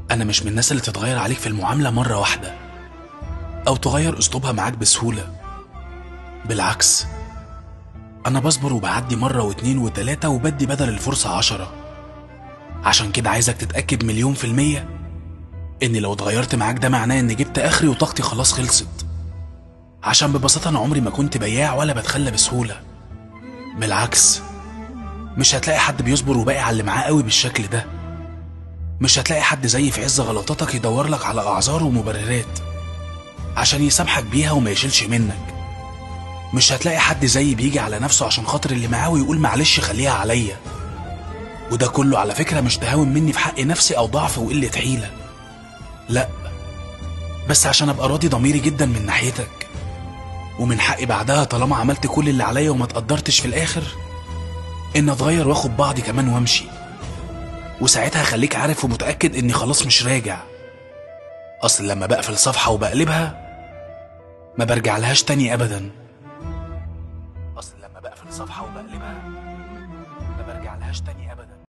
أنا مش من الناس اللي تتغير عليك في المعاملة مرة واحدة أو تغير أسلوبها معاك بسهولة بالعكس أنا بصبر وبعدي مرة واتنين وتلاتة وبدي بدل الفرصة عشرة عشان كده عايزك تتأكد مليون في المية إن لو اتغيرت معاك ده معناه إن جبت آخري وطاقتي خلاص خلصت عشان ببساطة أنا عمري ما كنت بياع ولا بتخلى بسهولة بالعكس مش هتلاقي حد بيصبر وباقي على اللي معاه قوي بالشكل ده مش هتلاقي حد زي في عز غلطاتك يدور لك على اعذار ومبررات عشان يسامحك بيها وما يشيلش منك مش هتلاقي حد زي بيجي على نفسه عشان خاطر اللي معاه ويقول معلش خليها عليا وده كله على فكرة مش تهاون مني في حق نفسي أو ضعف وقلة حيلة لا بس عشان أبقى راضي ضميري جدا من ناحيتك ومن حقي بعدها طالما عملت كل اللي عليا وما تقدرتش في الآخر إن أتغير وآخد بعضي كمان وأمشي وساعتها خليك عارف ومتأكد إني خلاص مش راجع أصل لما بقفل صفحة وبقلبها ما برجع لهاش تاني أبدا أصل لما بقفل صفحة وبقلبها ما برجع لهاش تاني أبدا